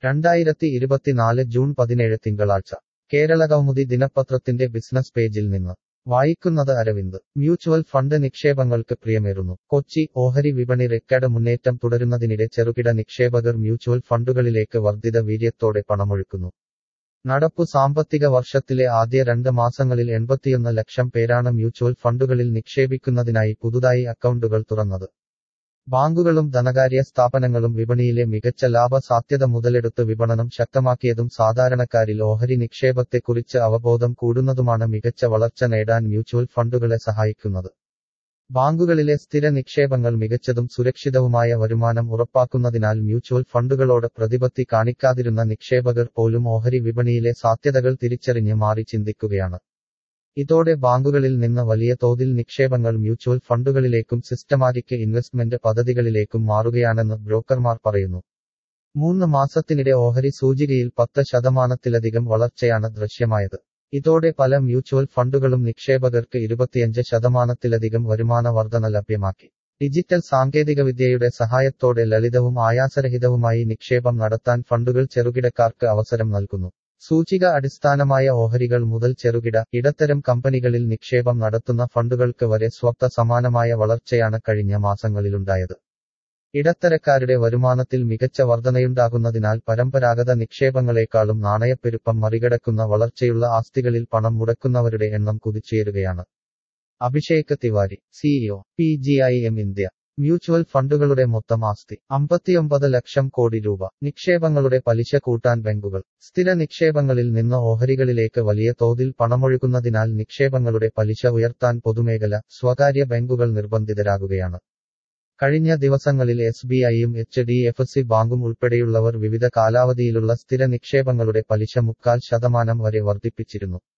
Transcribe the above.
രണ്ടായിരത്തി ഇരുപത്തിനാല് ജൂൺ പതിനേഴ് തിങ്കളാഴ്ച കേരളകൗമുദി ദിനപത്രത്തിന്റെ ബിസിനസ് പേജിൽ നിന്ന് വായിക്കുന്നത് അരവിന്ദ് മ്യൂച്വൽ ഫണ്ട് നിക്ഷേപങ്ങൾക്ക് പ്രിയമേറുന്നു കൊച്ചി ഓഹരി വിപണി റെക്കോർഡ് മുന്നേറ്റം തുടരുന്നതിനിടെ ചെറുകിട നിക്ഷേപകർ മ്യൂച്വൽ ഫണ്ടുകളിലേക്ക് വർദ്ധിത വീര്യത്തോടെ പണമൊഴുക്കുന്നു നടപ്പു സാമ്പത്തിക വർഷത്തിലെ ആദ്യ രണ്ട് മാസങ്ങളിൽ എൺപത്തിയൊന്ന് ലക്ഷം പേരാണ് മ്യൂച്വൽ ഫണ്ടുകളിൽ നിക്ഷേപിക്കുന്നതിനായി പുതുതായി അക്കൗണ്ടുകൾ തുറന്നത് ബാങ്കുകളും ധനകാര്യ സ്ഥാപനങ്ങളും വിപണിയിലെ മികച്ച ലാഭ സാധ്യത മുതലെടുത്ത് വിപണനം ശക്തമാക്കിയതും സാധാരണക്കാരിൽ ഓഹരി നിക്ഷേപത്തെക്കുറിച്ച് അവബോധം കൂടുന്നതുമാണ് മികച്ച വളർച്ച നേടാൻ മ്യൂച്വൽ ഫണ്ടുകളെ സഹായിക്കുന്നത് ബാങ്കുകളിലെ സ്ഥിര നിക്ഷേപങ്ങൾ മികച്ചതും സുരക്ഷിതവുമായ വരുമാനം ഉറപ്പാക്കുന്നതിനാൽ മ്യൂച്വൽ ഫണ്ടുകളോട് പ്രതിപത്തി കാണിക്കാതിരുന്ന നിക്ഷേപകർ പോലും ഓഹരി വിപണിയിലെ സാധ്യതകൾ തിരിച്ചറിഞ്ഞ് മാറി ചിന്തിക്കുകയാണ് ഇതോടെ ബാങ്കുകളിൽ നിന്ന് വലിയ തോതിൽ നിക്ഷേപങ്ങൾ മ്യൂച്വൽ ഫണ്ടുകളിലേക്കും സിസ്റ്റമാറ്റിക് ഇൻവെസ്റ്റ്മെന്റ് പദ്ധതികളിലേക്കും മാറുകയാണെന്ന് ബ്രോക്കർമാർ പറയുന്നു മൂന്ന് മാസത്തിനിടെ ഓഹരി സൂചികയിൽ പത്ത് ശതമാനത്തിലധികം വളർച്ചയാണ് ദൃശ്യമായത് ഇതോടെ പല മ്യൂച്വൽ ഫണ്ടുകളും നിക്ഷേപകർക്ക് ഇരുപത്തിയഞ്ച് ശതമാനത്തിലധികം വരുമാന വർധന ലഭ്യമാക്കി ഡിജിറ്റൽ സാങ്കേതികവിദ്യയുടെ സഹായത്തോടെ ലളിതവും ആയാസരഹിതവുമായി നിക്ഷേപം നടത്താൻ ഫണ്ടുകൾ ചെറുകിടക്കാർക്ക് അവസരം നൽകുന്നു സൂചിക അടിസ്ഥാനമായ ഓഹരികൾ മുതൽ ചെറുകിട ഇടത്തരം കമ്പനികളിൽ നിക്ഷേപം നടത്തുന്ന ഫണ്ടുകൾക്ക് വരെ സ്വത്ത സമാനമായ വളർച്ചയാണ് കഴിഞ്ഞ മാസങ്ങളിലുണ്ടായത് ഇടത്തരക്കാരുടെ വരുമാനത്തിൽ മികച്ച വർധനയുണ്ടാകുന്നതിനാൽ പരമ്പരാഗത നിക്ഷേപങ്ങളെക്കാളും നാണയപ്പെരുപ്പം മറികടക്കുന്ന വളർച്ചയുള്ള ആസ്തികളിൽ പണം മുടക്കുന്നവരുടെ എണ്ണം കുതിച്ചുയരുകയാണ് Abhishek Tiwari CEO P G I M India mutual ഫണ്ടുകളുടെ മൊത്തം ആസ്തി അമ്പത്തിയൊമ്പത് ലക്ഷം കോടി രൂപ നിക്ഷേപങ്ങളുടെ പലിശ കൂട്ടാൻ ബാങ്കുകൾ സ്ഥിര നിക്ഷേപങ്ങളിൽ നിന്ന് ഓഹരികളിലേക്ക് വലിയ തോതിൽ പണമൊഴുകുന്നതിനാൽ നിക്ഷേപങ്ങളുടെ പലിശ ഉയർത്താൻ പൊതുമേഖല സ്വകാര്യ ബാങ്കുകൾ നിർബന്ധിതരാകുകയാണ് കഴിഞ്ഞ ദിവസങ്ങളിൽ എസ് ബി ഐയും എച്ച് ഡി എഫ് സി ബാങ്കും ഉൾപ്പെടെയുള്ളവർ വിവിധ കാലാവധിയിലുള്ള സ്ഥിര നിക്ഷേപങ്ങളുടെ പലിശ മുക്കാൽ ശതമാനം വരെ വർദ്ധിപ്പിച്ചിരുന്നു